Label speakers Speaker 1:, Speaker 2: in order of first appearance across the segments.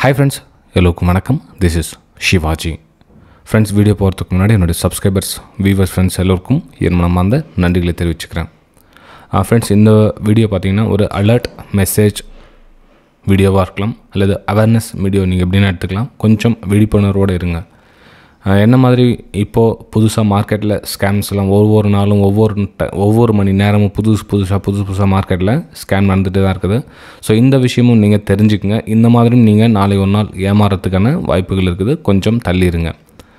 Speaker 1: hi friends எல்லோருக்கும் வணக்கம் this is Shivaji friends video போகிறதுக்கு முன்னாடி என்னுடைய சப்ஸ்கிரைபர்ஸ் வியூவர்ஸ் ஃப்ரெண்ட்ஸ் எல்லோருக்கும் என் மனமார்ந்த நன்றிகளை தெரிவிச்சுக்கிறேன் ஃப்ரெண்ட்ஸ் இந்த வீடியோ பார்த்தீங்கன்னா ஒரு அலர்ட் மெசேஜ் வீடியோவாக இருக்கலாம் அல்லது அவேர்னஸ் வீடியோ நீங்கள் எப்படின்னு எடுத்துக்கலாம் கொஞ்சம் விழிப்புணர்வோடு இருங்க ஆஹ் என்ன மாதிரி இப்போது புதுசாக மார்க்கெட்டில் ஸ்கேம்ஸ் எல்லாம் ஒவ்வொரு நாளும் ஒவ்வொரு ட- ஒவ்வொரு மணி நேரமும் புதுசு புதுசாக புதுசு புதுசாக மார்க்கெட்டில் ஸ்கேம் நடந்துகிட்டே தான் இருக்குது ஸோ இந்த விஷயமும் நீங்கள் தெரிஞ்சுக்கங்க இந்த மாதிரியும் நீங்கள் நாளை ஒரு நாள் ஏமாறதுக்கான வாய்ப்புகள் இருக்குது கொஞ்சம் தள்ளிடுங்க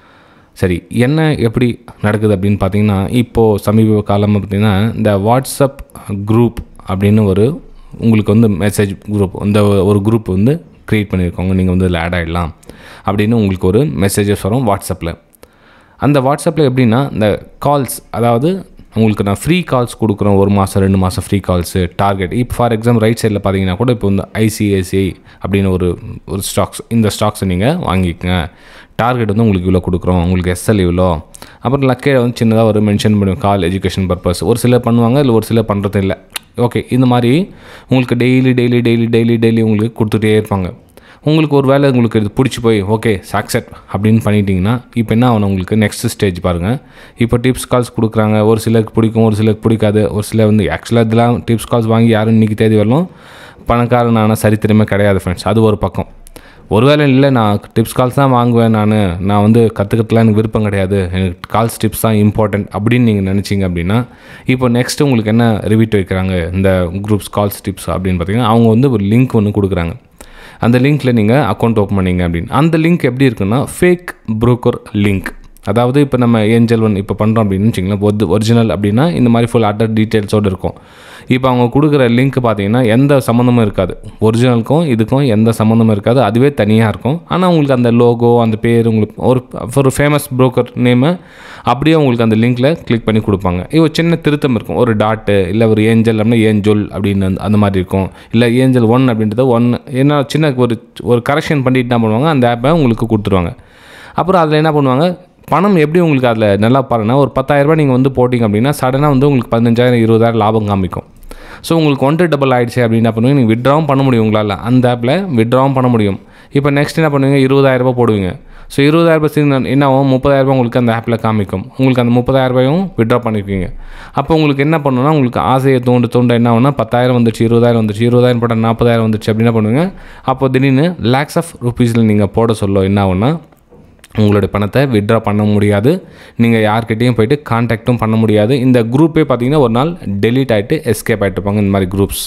Speaker 1: சரி என்ன எப்படி நடக்குது அப்படின்னு பார்த்தீங்கன்னா இப்போது சமீப காலமாக பார்த்தீங்கன்னா இந்த வாட்ஸ்அப் குரூப் அப்படின்னு ஒரு உங்களுக்கு வந்து மெசேஜ் குரூப் இந்த ஒரு குரூப் வந்து க்ரியேட் பண்ணியிருக்கோங்க நீங்கள் வந்து இதில் ஆட் ஆகிடலாம் அப்படின்னு உங்களுக்கு ஒரு மெசேஜஸ் வரும் வாட்ஸ்அப்பில் அந்த வாட்ஸ்அப்பில் எப்படின்னா இந்த கால்ஸ் அதாவது உங்களுக்கு நான் ஃப்ரீ கால்ஸ் கொடுக்குறோம் ஒரு மாதம் ரெண்டு மாதம் ஃப்ரீ கால்ஸு டார்கெட் இப்போ ஃபார் எக்ஸாம்பிள் ரைட் சைடில் பார்த்தீங்கன்னா கூட இப்போ இந்த ஐசிஐசிஐ அப்படின்னு ஒரு ஒரு ஸ்டாக்ஸ் இந்த ஸ்டாக்ஸை நீங்கள் வாங்கிக்கங்க டார்கெட் வந்து உங்களுக்கு இவ்வளோ கொடுக்குறோம் உங்களுக்கு எஸ்எல் இவ்வளோ அப்புறம் லக்கே வந்து சின்னதாக ஒரு மென்ஷன் பண்ணுவோம் கால் எஜுகேஷன் பர்பஸ் ஒரு சிலர் பண்ணுவாங்க இல்லை ஒரு சிலர் பண்ணுறது இல்லை ஓகே இந்த மாதிரி உங்களுக்கு daily daily daily daily daily உங்களுக்கு கொடுத்துட்டே இருப்பாங்க உங்களுக்கு ஒரு வேளை உங்களுக்கு இது பிடிச்சி போய் ஓகே சாக்செட் அப்படின்னு பண்ணிட்டீங்கன்னா இப்போ என்ன ஆகணும் உங்களுக்கு நெக்ஸ்ட் ஸ்டேஜ் பாருங்கள் இப்போ டிப்ஸ் கால்ஸ் கொடுக்குறாங்க ஒரு சிலருக்கு பிடிக்கும் ஒரு சிலருக்கு பிடிக்காது ஒரு சிலர் வந்து ஆக்சுவலாக இதெல்லாம் டிப்ஸ் கால்ஸ் வாங்கி யாரும் இன்றைக்கி தேதி வரலும் பணக்காரனான சரித்திரமே கிடையாது ஃப்ரெண்ட்ஸ் அது ஒரு பக்கம் ஒருவேளை இல்லை நான் டிப்ஸ் கால்ஸ் தான் வாங்குவேன் நான் நான் வந்து கற்றுக்கிறதுலாம் எனக்கு விருப்பம் கிடையாது எனக்கு கால்ஸ் டிப்ஸ் தான் இம்பார்ட்டன்ட் அப்படின்னு நீங்கள் நினச்சிங்க அப்படின்னா இப்போ நெக்ஸ்ட் உங்களுக்கு என்ன ரிவீட் வைக்கிறாங்க இந்த குரூப்ஸ் கால்ஸ் டிப்ஸ் அப்படின்னு பார்த்தீங்கன்னா அவங்க வந்து ஒரு லிங்க் ஒன்று கொடுக்குறாங்க அந்த லிங்க்கில் நீங்கள் அக்கௌண்ட் ஓப்பன் பண்ணீங்க அப்படின்னு அந்த லிங்க் எப்படி இருக்குன்னா ஃபேக் broker லிங்க் அதாவது இப்போ நம்ம ஏஞ்சல் ஒன் இப்போ பண்ணுறோம் அப்படின்னு வச்சிங்களேன் ஒது ஒரிஜினல் அப்படின்னா இந்த மாதிரி ஃபுல் அட்டர் டீட்டெயில்ஸோடு இருக்கும் இப்போ அவங்க கொடுக்குற லிங்க் பார்த்தீங்கன்னா எந்த சம்மந்தமும் இருக்காது ஒரிஜினலுக்கும் இதுக்கும் எந்த சம்மந்தமும் இருக்காது அதுவே தனியாக இருக்கும் ஆனால் உங்களுக்கு அந்த லோகோ அந்த பேர் உங்களுக்கு ஒரு ஒரு ஃபேமஸ் broker நேமு அப்படியே உங்களுக்கு அந்த லிங்க்கில் கிளிக் பண்ணி கொடுப்பாங்க இது ஒரு சின்ன திருத்தம் இருக்கும் ஒரு டாட்டு இல்லை ஒரு ஏஞ்சல் அப்படின்னா ஏஞ்சொல் அப்படின்னு அந்த- அந்த மாதிரி இருக்கும் இல்லை ஏஞ்சல் ஒன் அப்படின்றது ஒன் என்ன சின்ன ஒரு ஒரு கரெக்ஷன் பண்ணிட்டு என்ன பண்ணுவாங்க அந்த ஆப்பை உங்களுக்கு கொடுத்துருவாங்க அப்புறம் அதில் என்ன பண்ணுவாங்க பணம் எப்படி உங்களுக்கு அதில் நல்லா பாருங்கன்னா ஒரு 10000 ரூபாய் நீங்கள் வந்து போட்டிங்க அப்படின்னா சடனாக வந்து உங்களுக்கு பதினஞ்சாயிரம் இருபதாயிரம் லாபம் காமிக்கும் ஸோ உங்களுக்கு ஒன்று டபுள் ஆயிடுச்சு அப்படின்னு என்ன பண்ணுவீங்க நீங்கள் விட்ராவும் பண்ண முடியும் உங்களால் அந்த ஆப்பில் விட்ராவும் பண்ண முடியும் இப்போ நெக்ஸ்ட் என்ன பண்ணுவீங்க 20000 ரூபாய் போடுவீங்க ஸோ இருபதாயிரம் ரூபாய் என்ன ஆகும் முப்பதாயிரம் ரூபாய் உங்களுக்கு அந்த ஆப்பில் காமிக்கும் உங்களுக்கு அந்த முப்பதாயிரம் ரூபாயும் விட்ரா பண்ணிருக்கீங்க அப்போ உங்களுக்கு என்ன பண்ணணும்னா உங்களுக்கு ஆசையை தோண்டு தோண்ட என்ன ஆகும்னா பத்தாயிரம் வந்துச்சு இருபதாயிரம் வந்துச்சு இருபதாயிரம் போட்டால் நாற்பதாயிரம் வந்துச்சு அப்படி என்ன பண்ணுவீங்க அப்போ திடீர்னு லேக்ஸ் ஆஃப் ருபீஸில் நீங்கள் போட சொல்ல என்ன ஆகும்னா உங்களுடைய பணத்தை வித்ட்ரா பண்ண முடியாது நீங்கள் யார்கிட்டயும் போயிட்டு காண்டாக்டும் பண்ண முடியாது இந்த குரூப்பே பார்த்தீங்கன்னா ஒரு நாள் டெலீட் ஆகிட்டு எஸ்கேப் ஆகிட்டு இருப்பாங்க இந்த மாதிரி குரூப்ஸ்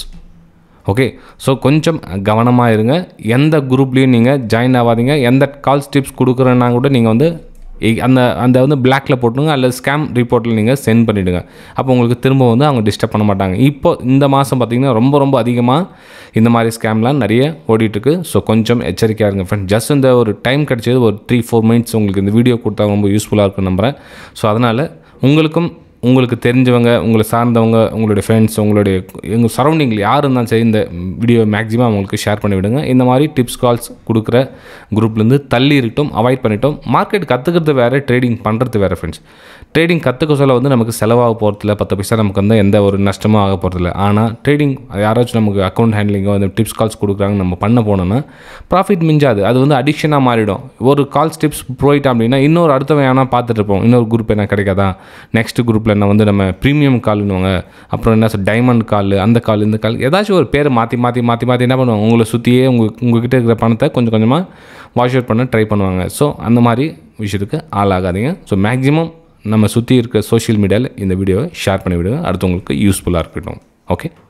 Speaker 1: ஓகே ஸோ கொஞ்சம் கவனமாக இருங்க எந்த குரூப்லேயும் நீங்கள் ஜாயின் ஆகாதீங்க எந்த கால்ஸ் டிப்ஸ் கொடுக்குறேன்னா கூட நீங்கள் வந்து இ- அந்த அந்த வந்து பிளாக்ல போட்டுருங்க அல்லது ஸ்கேம் ரிப்போர்ட்டில் நீங்கள் சென்ட் பண்ணிவிடுங்க அப்போ உங்களுக்கு திரும்ப வந்து அவங்க டிஸ்டர்ப் பண்ண மாட்டாங்க இப்போ இந்த மாதம் பார்த்தீங்கன்னா ரொம்ப ரொம்ப அதிகமாக இந்த மாதிரி ஸ்கேம்லாம் நிறைய ஓடிட்டுருக்கு ஸோ கொஞ்சம் எச்சரிக்கையாக இருங்க ஃப்ரெண்ட் ஜஸ்ட் இந்த ஒரு டைம் கிடச்சது ஒரு த்ரீ ஃபோர் மினிட்ஸ் உங்களுக்கு இந்த வீடியோ கொடுத்தா ரொம்ப யூஸ்ஃபுல்லாக இருக்குன்னு நம்புகிறேன் ஸோ அதனால் உங்களுக்கும் உங்களுக்கு தெரிஞ்சவங்க உங்களை சார்ந்தவங்க உங்களுடைய ஃப்ரெண்ட்ஸ் உங்களுடைய எங்கள் சரௌண்டிங்கில் யார் இருந்தாலும் சரி இந்த வீடியோ மேக்ஸிமம் அவங்களுக்கு ஷேர் பண்ணி விடுங்க இந்த மாதிரி டிப்ஸ் கால்ஸ் கொடுக்குற குரூப்லேருந்து தள்ளி இருக்கட்டும் அவாய்ட் பண்ணிட்டோம் மார்க்கெட் கற்றுக்கிறது வேறு ட்ரேடிங் பண்ணுறது வேறு ஃப்ரெண்ட்ஸ் ட்ரேடிங் கற்றுக்க சொல்ல வந்து நமக்கு செலவாக போகிறதில்ல பத்து பைசா நமக்கு வந்து எந்த ஒரு நஷ்டமும் ஆக போகிறதில்ல ஆனால் ட்ரேடிங் யாராச்சும் நமக்கு அக்கௌண்ட் ஹேண்ட்லிங்கோ அந்த டிப்ஸ் கால்ஸ் கொடுக்குறாங்க நம்ம பண்ண போனோம்னா ப்ராஃபிட் மிஞ்சாது அது வந்து அடிக்ஷனாக மாறிடும் ஒரு கால்ஸ் டிப்ஸ் போயிட்டோம் அப்படின்னா இன்னொரு அடுத்தவன் ஏன்னா பார்த்துட்டு இருப்போம் இன்னொரு குரூப் என்ன கிடைக்காதா நெக்ஸ்ட் குரூப்பில் என்ன வந்து நம்ம ப்ரீமியம் கால்னுவாங்க அப்புறம் என்ன சொல் டைமண்ட் கால் அந்த கால் இந்த கால் ஏதாச்சும் ஒரு பேரை மாற்றி மாற்றி மாற்றி மாற்றி என்ன பண்ணுவாங்க உங்களை சுற்றியே உங்கள் உங்ககிட்ட இருக்கிற பணத்தை கொஞ்சம் கொஞ்சமாக வாஷ் அவுட் பண்ண ட்ரை பண்ணுவாங்க ஸோ அந்த மாதிரி விஷயத்துக்கு ஆளாகாதீங்க ஸோ மேக்ஸிமம் நம்ம சுற்றி இருக்க சோஷியல் மீடியாவில் இந்த வீடியோவை ஷேர் பண்ணி விடுங்க அடுத்தவங்களுக்கு யூஸ்ஃபுல்லாக இருக்கட்டும் ஓகே